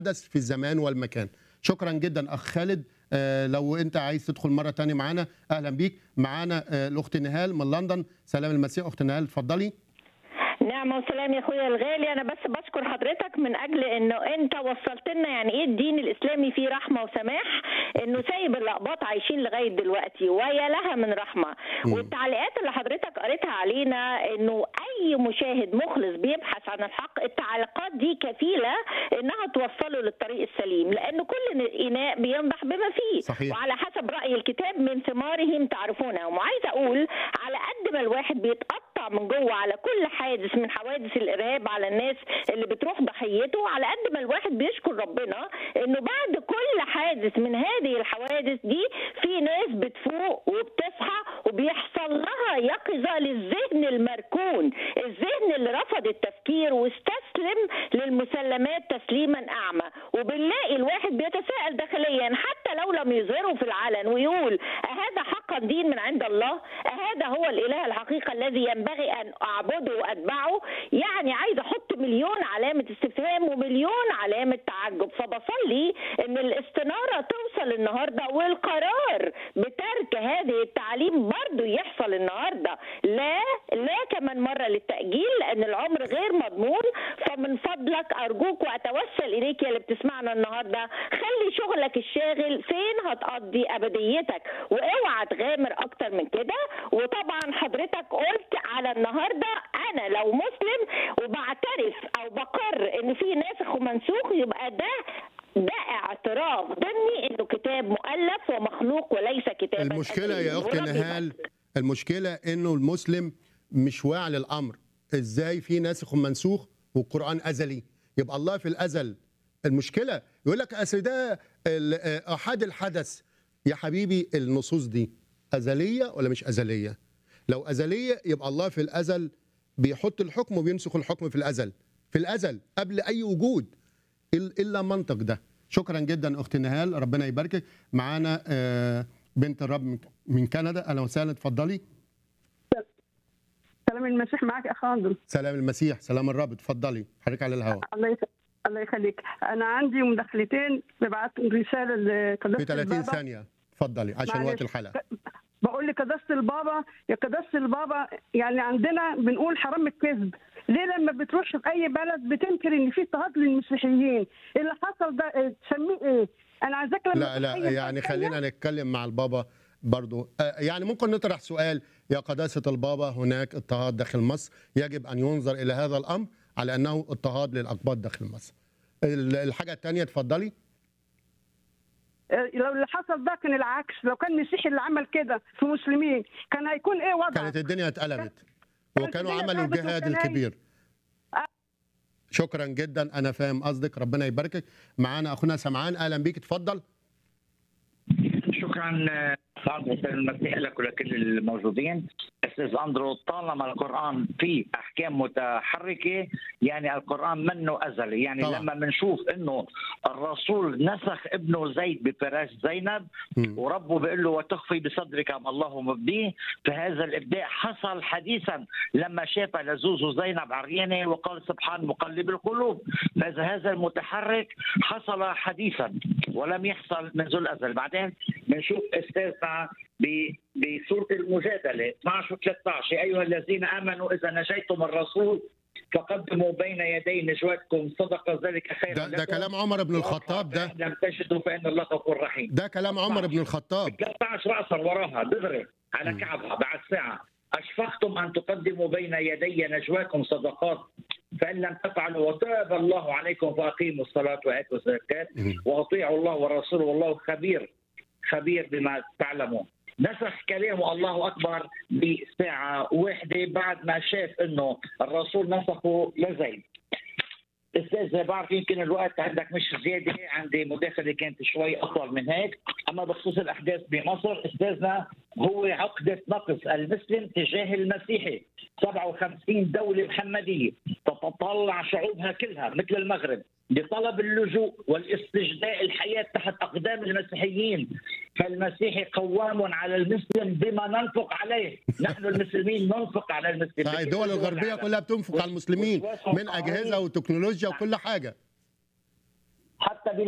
حدث في الزمان والمكان شكرا جدا اخ خالد آه، لو انت عايز تدخل مره تانية معانا اهلا بيك معانا آه، الاخت نهال من لندن سلام المسيح اخت نهال اتفضلي نعم وسلام يا اخويا الغالي انا بس بشكر حضرتك من اجل انه انت وصلت لنا يعني ايه الدين الاسلامي فيه رحمه وسماح انه سايب الاقباط عايشين لغايه دلوقتي ويا لها من رحمه والتعليقات اللي حضرتك قريتها علينا انه اي مشاهد مخلص بيبحث عن الحق التعليقات دي كفيله انها توصله للطريق السليم لان كل اناء بينضح بما فيه صحيح. وعلى حسب راي الكتاب من ثمارهم تعرفونهم وعايزه اقول على قد ما الواحد بيتقطع من جوه على كل حادث من حوادث الارهاب على الناس اللي بتروح ضحيته على قد ما الواحد بيشكر ربنا انه بعد كل حادث من هذه الحوادث دي في ناس بتفوق وبتصحى وبيحصل لها يقظه للذهن المركون الذهن اللي رفض التفكير واستسلم للمسلمات تسليما اعمى وبنلاقي الواحد بيتساءل داخليا حتى لو لم يظهره في العلن ويقول أهذا حقا دين من عند الله أهذا هو الإله الحقيقي الذي ينبغي أن أعبده وأتبعه يعني عايز أحط مليون علامة استفهام ومليون علامة تعجب فبصلي أن الاستنارة توصل النهاردة والقرار بترك هذه التعليم برضو يحصل النهاردة لا لا كمان مرة للتأجيل لأن العمر غير مضمون فمن فضلك أرجوك وأتوسل إليك يا اللي بتسمعنا النهاردة خلي شغلك الشاغل فين هتقضي أبديتك واوعى تغامر أكتر من كده وطبعا حضرتك قلت على النهاردة أنا لو مسلم وبعترف أو بقر إن في ناسخ ومنسوخ يبقى ده ده اعتراف ضمني انه كتاب مؤلف ومخلوق وليس كتابا المشكله يا أثريا. اخت وربي نهال يبارك. المشكله انه المسلم مش واعي للامر ازاي في ناسخ ومنسوخ والقران ازلي يبقى الله في الازل المشكله يقول لك اصل ده ال- آه، احاد الحدث يا حبيبي النصوص دي ازليه ولا مش ازليه لو ازليه يبقى الله في الازل بيحط الحكم وبينسخ الحكم في الازل في الازل قبل اي وجود إل- الا منطق ده شكرا جدا اخت نهال ربنا يباركك معانا آه، بنت الرب من- من كندا اهلا وسهلا اتفضلي سلام المسيح معك اخ اندرو سلام المسيح سلام الرب اتفضلي حضرتك على الهواء الله يخ... الله يخليك انا عندي مداخلتين ببعت رساله لقداسه في 30 البابا ثانيه اتفضلي عشان معلش. وقت الحلقه بقول لقداسه البابا يا قداسه البابا يعني عندنا بنقول حرام الكذب ليه لما بتروح في اي بلد بتنكر ان في اضطهاد للمسيحيين اللي حصل ده إيه؟ تسميه ايه انا عايزاك لما لا لا تتخيل يعني تتخيل خلينا نتكلم مع البابا برضو آه، يعني ممكن نطرح سؤال يا قداسة البابا هناك اضطهاد داخل مصر يجب أن ينظر إلى هذا الأمر على أنه اضطهاد للأقباط داخل مصر ال- الحاجة الثانية اتفضلي آه، لو اللي حصل ده كان العكس لو كان مسيحي اللي عمل كده في مسلمين كان هيكون ايه وضعه كانت الدنيا اتقلبت كانت وكانوا الدنيا عملوا اتقلبت الجهاد وكان هي- الكبير شكرا جدا انا فاهم قصدك ربنا يباركك معانا اخونا سمعان اهلا بيك اتفضل شكرا بعض المسيح لك ولكل الموجودين استاذ اندرو طالما القران فيه احكام متحركه يعني القران منه ازلي يعني طبعا. لما بنشوف انه الرسول نسخ ابنه زيد بفراش زينب مم. وربه بيقول له وتخفي بصدرك ما الله مبديه فهذا الابداع حصل حديثا لما شاف لزوزو زينب عريانه وقال سبحان مقلب القلوب فاذا هذا المتحرك حصل حديثا ولم يحصل منذ الازل بعدين بنشوف استاذنا ب- بسوره المجادله 12 و 13 ايها الذين امنوا اذا نجيتم الرسول فقدموا بين يدي نجوتكم صدق ذلك خير ده, ده كلام عمر بن الخطاب ده لم تجدوا فان الله غفور رحيم ده كلام عمر بن الخطاب 13 راسا وراها دغري على مم. كعبها بعد ساعه اشفقتم ان تقدموا بين يدي نجواكم صدقات فان لم تفعلوا وتاب الله عليكم فاقيموا الصلاه واتوا الزكاه مم. واطيعوا الله ورسوله والله خبير خبير بما تعلمون نسخ كلامه الله اكبر بساعه واحده بعد ما شاف انه الرسول نسخه لزيد استاذ بعرف يمكن الوقت عندك مش زياده عندي مداخله كانت شوي اطول من هيك اما بخصوص الاحداث بمصر استاذنا هو عقده نقص المسلم تجاه المسيحي 57 دوله محمديه تتطلع شعوبها كلها مثل المغرب بطلب اللجوء والاستجداء الحياه تحت اقدام المسيحيين فالمسيحي قوام على المسلم بما ننفق عليه نحن المسلمين ننفق على المسلمين الدول الغربيه كلها بتنفق على المسلمين من اجهزه وتكنولوجيا وكل حاجه